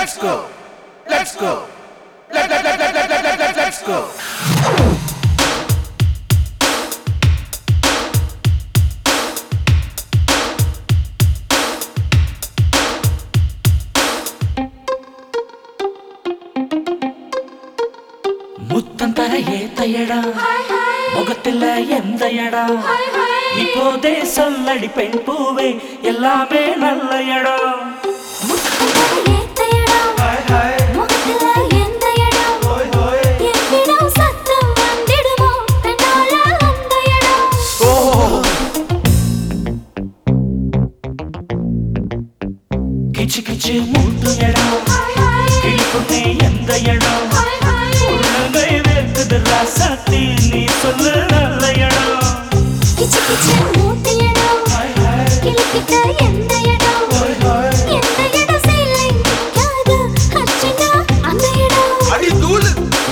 Let's go. Let's go. Let, let, let, let, let, let, let, let, let's go. முத்தம் தர ஏத்த இடம் முகத்துல எந்த இடம் இப்போதே சொல்லடி பெண் பூவே எல்லாமே நல்ல இடம் கிச்சு கிச்சு மூட்டு இடம் கிழிப்புட்டே எந்த இடம் உள்ளங்கை வேர்க்குது ராசாத்தி நீ சொல்லு நல்ல இடம் அடி தூளு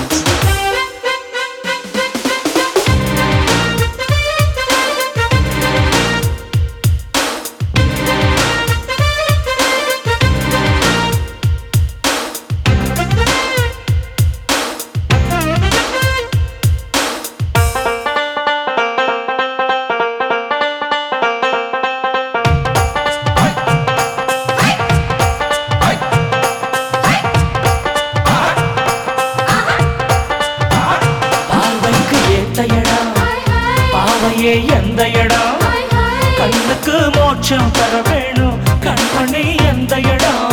பார்வைக்கு ஏத்த இடம் பாவையே எந்த இடம் கண்ணுக்கு மோட்சம் தர வேணும் கண்மணி எந்த இடம்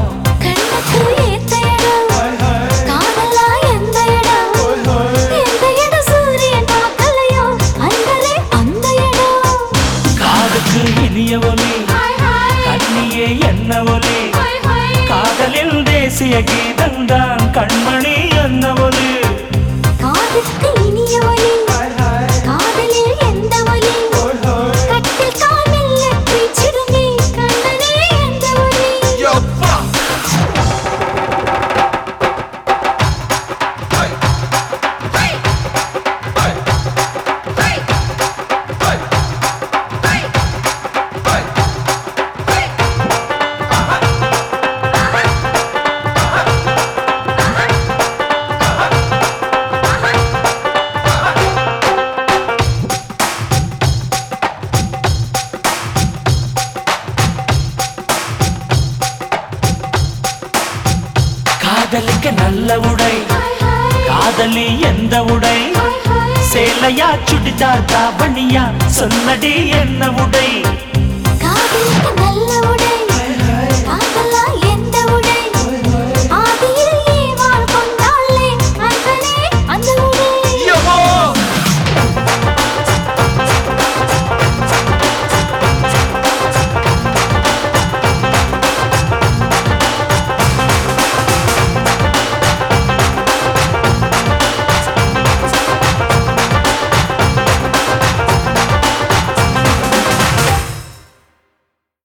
காதுக்கு இனிய ஒலி கண்ணியே என்ன ஒலி காதலில் தேசிய கீதம்தான் கண்மணி என்ன ஒலி காதுக்கு இனிய ஒலி காதலில் எந்த ஒலி கட்டில் காமில் பேச்சிடுமே கண்ணனே எந்த ஒலி யப்பா Hey. Hey. Hey. Hey. Hey. Hey. Hey. Hey. காதலிக்க நல்ல உடை காதலி எந்த உடை சேலையா சுடிதார் தாவணியா சொல்லடி என்ன உடை காதலுக்கு நல்ல உடை